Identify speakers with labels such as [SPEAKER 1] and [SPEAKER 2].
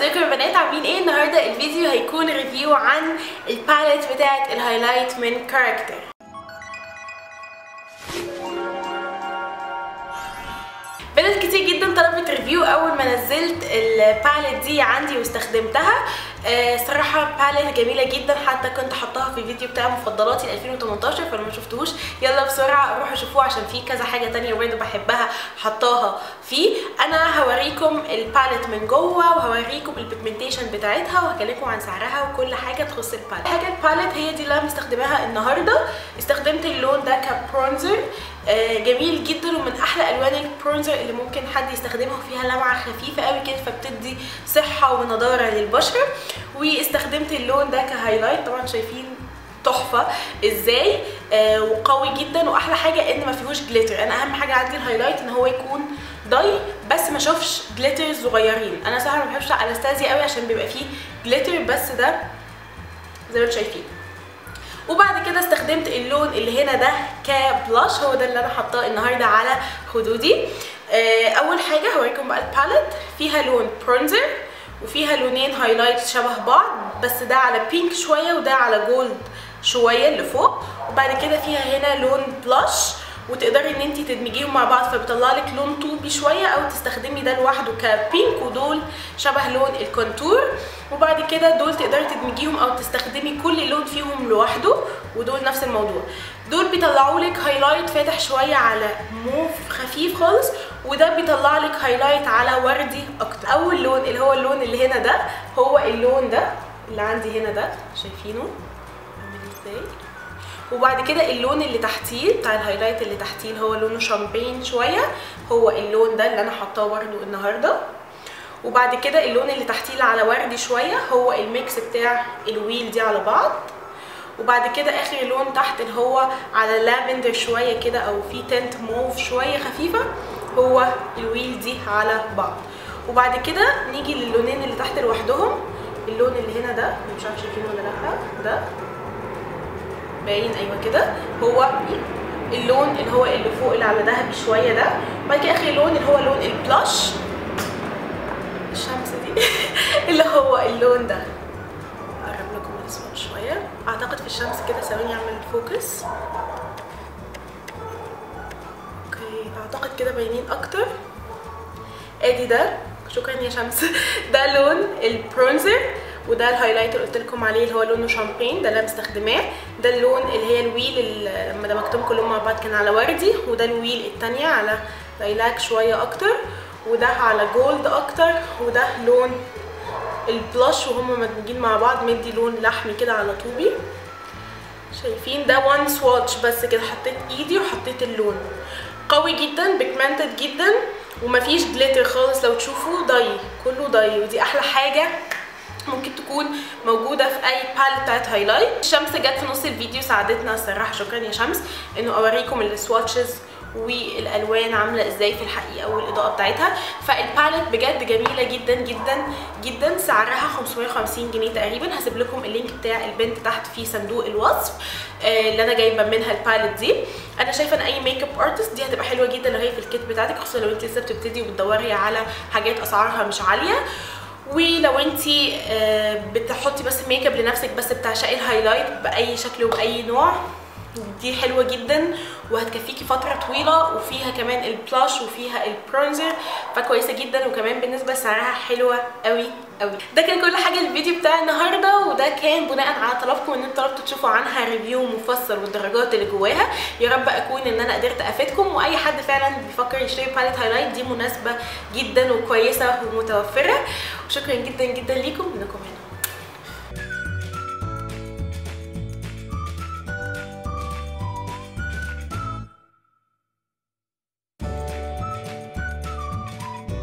[SPEAKER 1] ازيكم يا بنات عاملين ايه النهارده الفيديو هيكون ريفيو عن الباليت بتاعه الهايلايت من كاركتر بنات كتير جدا طلبت ريفيو اول ما نزلت الباليت دي عندي واستخدمتها آه صراحه باليت جميله جدا حتى كنت حطاها في الفيديو بتاع مفضلاتي 2018 فلو ما شفتوهوش يلا بسرعه روحوا شوفوه عشان في كذا حاجه تانية برضه بحبها حطاها فيه انا هوريكم الباليت من جوه وهوريكم البيجمنتيشن بتاعتها وهكلمكم عن سعرها وكل حاجه تخص الباليت حاجه الباليت هي دي اللي انا مستخدماها النهارده استخدمت اللون ده كبرونزر آه جميل جدا ومن احلى الوان البرونزر اللي ممكن حد يستخدمها فيها لمعه خفيفه قوي كده فبتدي صحه ونضاره للبشره واستخدمت اللون ده كهايلايت طبعا شايفين تحفه ازاي آه وقوي جدا واحلى حاجه ان ما فيهوش جليتر انا اهم حاجه عندي الهايلايت ان هو يكون ضي بس ما اشوفش جليتر صغيرين انا صراحه ما بحبش انستازيا قوي عشان بيبقى فيه جليتر بس ده زي ما انتم شايفين وبعد كده استخدمت اللون اللي هنا ده كبلاش هو ده اللي انا حاطاه النهارده على خدودي آه اول حاجه هوريكم بقى الباليت فيها لون برونزر وفيها لونين هايلايت شبه بعض بس ده على بينك شويه وده على جولد شويه اللي فوق وبعد كده فيها هنا لون بلاش وتقدري ان انت تدمجيهم مع بعض فبيطلع لك لون طوبي شويه او تستخدمي ده لوحده كبينك ودول شبه لون الكونتور وبعد كده دول تقدري تدمجيهم او تستخدمي كل لون فيهم لوحده ودول نفس الموضوع دول بيطلعوا لك هايلايت فاتح شويه على موف خفيف خالص وده بيطلع لك هايلايت على وردي اكتر اول لون اللي هو اللون اللي هنا ده هو اللون ده اللي عندي هنا ده شايفينه عامل ازاي وبعد كده اللون اللي تحتيه بتاع الهايلايت اللي تحتيه اللي هو لونه شامبين شويه هو اللون ده اللي انا حاطاه برده النهارده وبعد كده اللون اللي تحتيه اللي على وردي شويه هو الميكس بتاع الويل دي على بعض وبعد كده اخر لون تحت اللي هو على لافندر شويه كده او في تنت موف شويه خفيفه هو الويل دي على بعض وبعد كده نيجي للونين اللي تحت لوحدهم اللون اللي هنا ده مش عارفه شايفينه ولا لا ده باين ايوه كده هو اللون اللي هو اللي فوق اللي على ذهبي شويه ده بعد كده اخر لون اللي هو لون البلاش الشمس دي اللي هو اللون ده اقرب لكم الاسود شويه اعتقد في الشمس كده ثواني اعمل فوكس اوكي اعتقد كده باينين اكتر ادي ده شكرا يا شمس ده لون البرونزر وده الهايلايت اللي قلت لكم عليه اللي هو لونه شامبين ده اللي انا مستخدماه ده اللون اللي هي الويل اللي لما دمجتهم كلهم مع بعض كان على وردي وده الويل التانية على لايلاك شويه اكتر وده على جولد اكتر وده لون البلاش وهم مدمجين مع بعض مدي لون لحمي كده على طوبي شايفين ده وان سواتش بس كده حطيت ايدي وحطيت اللون قوي جدا بيجمنتد جدا ومفيش جليتر خالص لو تشوفوا ضي كله ضي ودي احلى حاجه ممكن تكون موجوده في اي باليت بتاعت هايلايت الشمس جت في نص الفيديو ساعدتنا الصراحه شكرا يا شمس انه اوريكم السواتشز والالوان عامله ازاي في الحقيقه والاضاءه بتاعتها فالباليت بجد جميله جدا جدا جدا سعرها 550 جنيه تقريبا هسيب لكم اللينك بتاع البنت تحت في صندوق الوصف اللي انا جايبه منها الباليت دي انا شايفه ان اي ميك اب ارتست دي هتبقى حلوه جدا لو هي في الكيت بتاعتك خصوصا لو انت لسه بتبتدي وبتدوري على حاجات اسعارها مش عاليه ولو انت بتحطي بس ميك اب لنفسك بس بتعشقي الهايلايت باي شكل وباي نوع دي حلوه جدا وهتكفيكي فتره طويله وفيها كمان البلاش وفيها البرونزر فكويسه جدا وكمان بالنسبه لسعرها حلوه قوي قوي ده كان كل حاجه الفيديو بتاع النهارده وده كان بناء على طلبكم ان انتوا طلبتوا تشوفوا عنها ريفيو مفصل والدرجات اللي جواها يا رب اكون ان انا قدرت افيدكم واي حد فعلا بيفكر يشتري باليت هايلايت دي مناسبه جدا وكويسه ومتوفره وشكرا جدا جدا ليكم انكم هنا